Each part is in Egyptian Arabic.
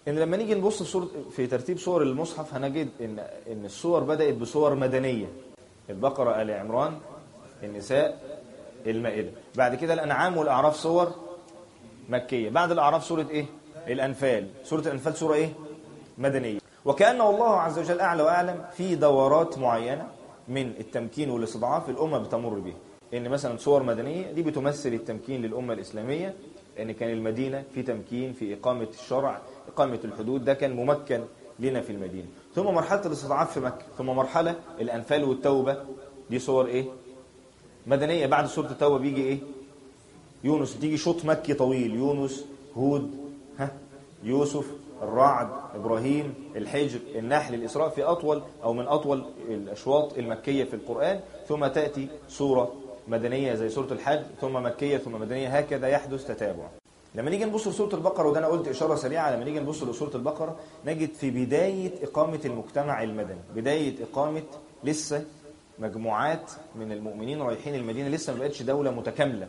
ان لما نيجي نبص في, صورة في ترتيب صور المصحف هنجد ان ان الصور بدات بصور مدنيه البقره ال عمران النساء المائده بعد كده الانعام والاعراف صور مكيه بعد الاعراف سوره ايه الانفال سوره الانفال سوره ايه مدنيه وكان الله عز وجل اعلى واعلم في دورات معينه من التمكين والاستضعاف الامه بتمر به ان مثلا صور مدنيه دي بتمثل التمكين للامه الاسلاميه لان كان المدينه في تمكين في اقامه الشرع اقامه الحدود ده كان ممكن لنا في المدينه ثم مرحله الاستضعاف في مكه ثم مرحله الانفال والتوبه دي صور ايه مدنيه بعد سوره التوبه بيجي ايه يونس تيجي شوط مكي طويل يونس هود ها يوسف الرعد ابراهيم الحجر النحل الاسراء في اطول او من اطول الاشواط المكيه في القران ثم تاتي سوره مدنيه زي سوره الحج ثم مكيه ثم مدنيه هكذا يحدث تتابع لما نيجي نبص لسوره البقره وده انا قلت اشاره سريعه لما نيجي نبص لسوره البقره نجد في بدايه اقامه المجتمع المدني بدايه اقامه لسه مجموعات من المؤمنين رايحين المدينه لسه ما بقتش دوله متكامله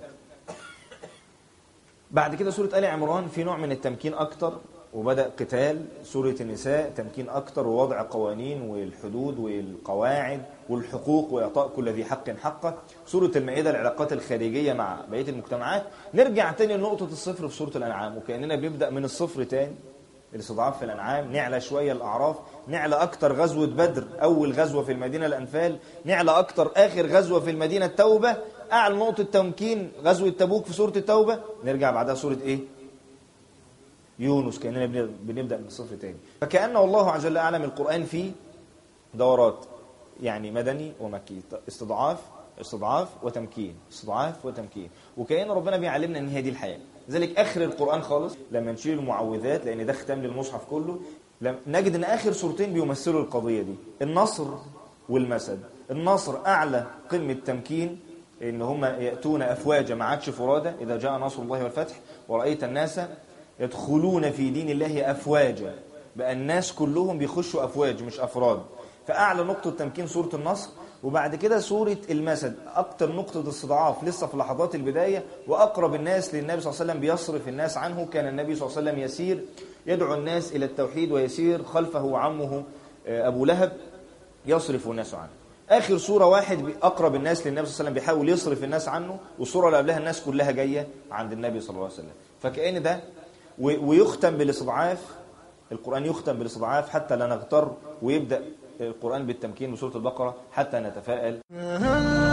بعد كده سوره ال عمران في نوع من التمكين اكتر وبدا قتال سوره النساء تمكين اكتر ووضع قوانين والحدود والقواعد والحقوق واعطاء كل ذي حق حقه سوره المائده العلاقات الخارجيه مع بقيه المجتمعات نرجع تاني لنقطه الصفر في سوره الانعام وكاننا بنبدا من الصفر تاني الاستضعاف في الانعام نعلى شويه الاعراف نعلى اكتر غزوه بدر اول غزوه في المدينه الانفال نعلى اكتر اخر غزوه في المدينه التوبه اعلى نقطه تمكين غزوه تبوك في سوره التوبه نرجع بعدها سوره ايه يونس كاننا بنبدا من الصفر تاني فكان الله عز وجل اعلم القران فيه دورات يعني مدني ومكي استضعاف استضعاف وتمكين استضعاف وتمكين وكأن ربنا بيعلمنا ان هي دي الحياه لذلك اخر القران خالص لما نشيل المعوذات لان ده ختام للمصحف كله نجد ان اخر سورتين بيمثلوا القضيه دي النصر والمسد النصر اعلى قمه تمكين ان هم ياتون افواجا ما عادش فرادى اذا جاء نصر الله والفتح ورايت الناس يدخلون في دين الله افواجا بقى الناس كلهم بيخشوا افواج مش افراد فاعلى نقطه تمكين سوره النصر وبعد كده سورة المسد أكتر نقطة استضعاف لسه في لحظات البداية وأقرب الناس للنبي صلى الله عليه وسلم بيصرف الناس عنه كان النبي صلى الله عليه وسلم يسير يدعو الناس إلى التوحيد ويسير خلفه عمه أبو لهب يصرف الناس عنه آخر سورة واحد أقرب الناس للنبي صلى الله عليه وسلم بيحاول يصرف الناس عنه والسورة اللي قبلها الناس كلها جاية عند النبي صلى الله عليه وسلم فكأن ده ويختم بالاستضعاف القرآن يختم بالاستضعاف حتى لا نغتر ويبدأ القرآن بالتمكين بسورة البقرة حتى نتفائل